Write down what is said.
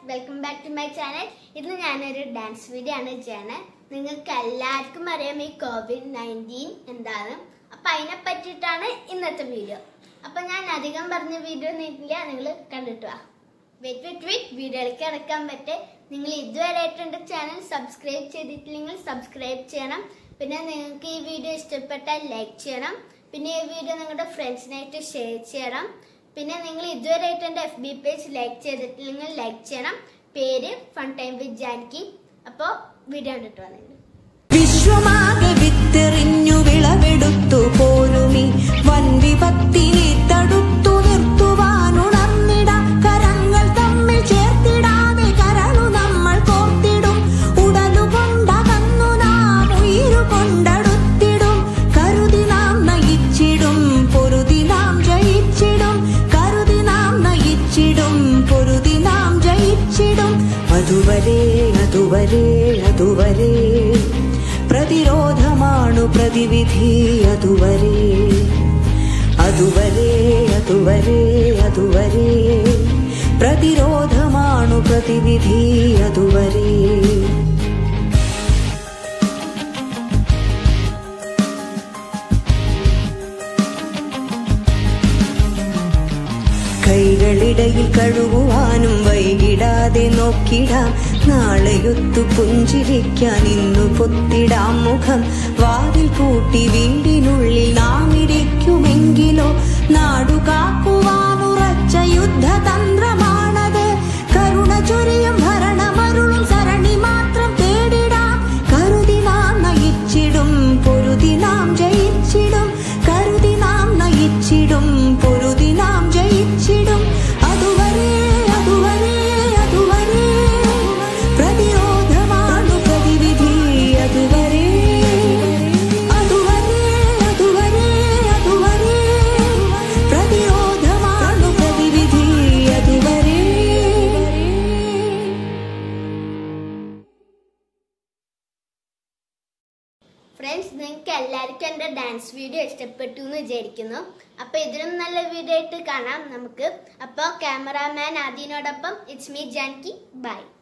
welcome back to my channel ഇന്ന് ഞാനൊരു dance video ആണ് ചെയ്യണത് നിങ്ങൾക്ക് എല്ലാവർക്കും അറിയാം ഈ കോവിഡ് നയൻറ്റീൻ എന്താണ് അപ്പൊ അതിനെ പറ്റിയിട്ടാണ് ഇന്നത്തെ വീഡിയോ അപ്പൊ ഞാൻ അധികം പറഞ്ഞ വീഡിയോ നീട്ടില്ല നിങ്ങൾ കണ്ടിട്ട് വാ വെയിറ്റ് വെയിറ്റ് വെയിറ്റ് വീഡിയോയിലേക്ക് കിടക്കാൻ പറ്റേ നിങ്ങൾ ഇതുവരെ ആയിട്ട് എൻ്റെ ചാനൽ സബ്സ്ക്രൈബ് ചെയ്തിട്ടില്ലെങ്കിൽ സബ്സ്ക്രൈബ് ചെയ്യണം പിന്നെ നിങ്ങൾക്ക് ഈ വീഡിയോ ഇഷ്ടപ്പെട്ടാൽ ലൈക്ക് ചെയ്യണം പിന്നെ ഈ വീഡിയോ നിങ്ങളുടെ ഫ്രണ്ട്സിനായിട്ട് ഷെയർ ചെയ്യണം പിന്നെ നിങ്ങൾ ഇതുവരെ ആയിട്ട് എൻ്റെ എഫ് ബി പേജ് ലൈക്ക് ചെയ്തിട്ടില്ലെങ്കിൽ ലൈക്ക് ചെയ്യണം പേര് ഫൺ ടൈം വിത്ത് ജാൻകി അപ്പോൾ വീഡിയോ കണ്ടിട്ട് വന്നിട്ടുണ്ട് വിശ്വമാകെ വിത്തെറിഞ്ഞു വിളവെടുത്തു പോരുമി വൻ വിപത്തിനെ തടുത്തു നിർത്തുവാനുണർന്നിട കരങ്ങൾ തമ്മിൽ ചേർത്തിടാതെ കരളു നമ്മൾ കോർത്തിടും ഉടലുകൊണ്ടകന്നു നാം ഉയിരു കൊണ്ടടുത്തിടും കരുതി നാം നയിച്ചിടും പൊരുതി നാം ജയിച്ചിടും കരുതി നാം നയിച്ചിടും പൊരുതി നാം ജയിച്ചിടും അതുവരെ അതുവരെ അതുവരെ പ്രതിരോധമാണു പ്രതിവിധി അതുവരെ അതുവരെ അതുവരെ അതുവരെ പ്രതിരോധമാണു പ്രതിവിധി അതുവരെ കൈകളിടയിൽ കഴുകുവാനും വൈകിടാതെ നോക്കിടാം നാളെയൊത്തു പുഞ്ചിരിക്കാൻ ഇന്നു പൊത്തിടാം മുഖം വാതിൽ പൂട്ടി വീടിനുള്ളിൽ നാം ഇരിക്കുമെങ്കിലോ നാടു കാക്കുവാനുറച്ച യുദ്ധതന്ത്രമാണത് കരുണ ചൊരിയും ഭരണമരുളും സരണി മാത്രം തേടിടാം കരുതി നാം നയിച്ചിടും പൊരുതി നാം ജയിച്ചിടും കരുതി നാം നയിച്ചിടും പൊരുതി നാം ജയിച്ചിടും അതുവരെ അതുവരെ അതുവരെ പ്രതിരോധമാണു പ്രതിവിധി അതുവരെ അതുവരെ അതുവരെ അതുവരെ പ്രതിരോധമാണു പ്രതിവിധി അതുവരെ ഫ്രണ്ട്സ് നിങ്ങൾക്ക് എല്ലാവർക്കും എൻ്റെ ഡാൻസ് വീഡിയോ ഇഷ്ടപ്പെട്ടു എന്ന് വിചാരിക്കുന്നു അപ്പോൾ ഇതിലും നല്ല വീഡിയോ ആയിട്ട് കാണാം നമുക്ക് അപ്പോൾ ക്യാമറാമാൻ ആദിനോടൊപ്പം ഇറ്റ്സ് മീ ജാൻകി ബൈ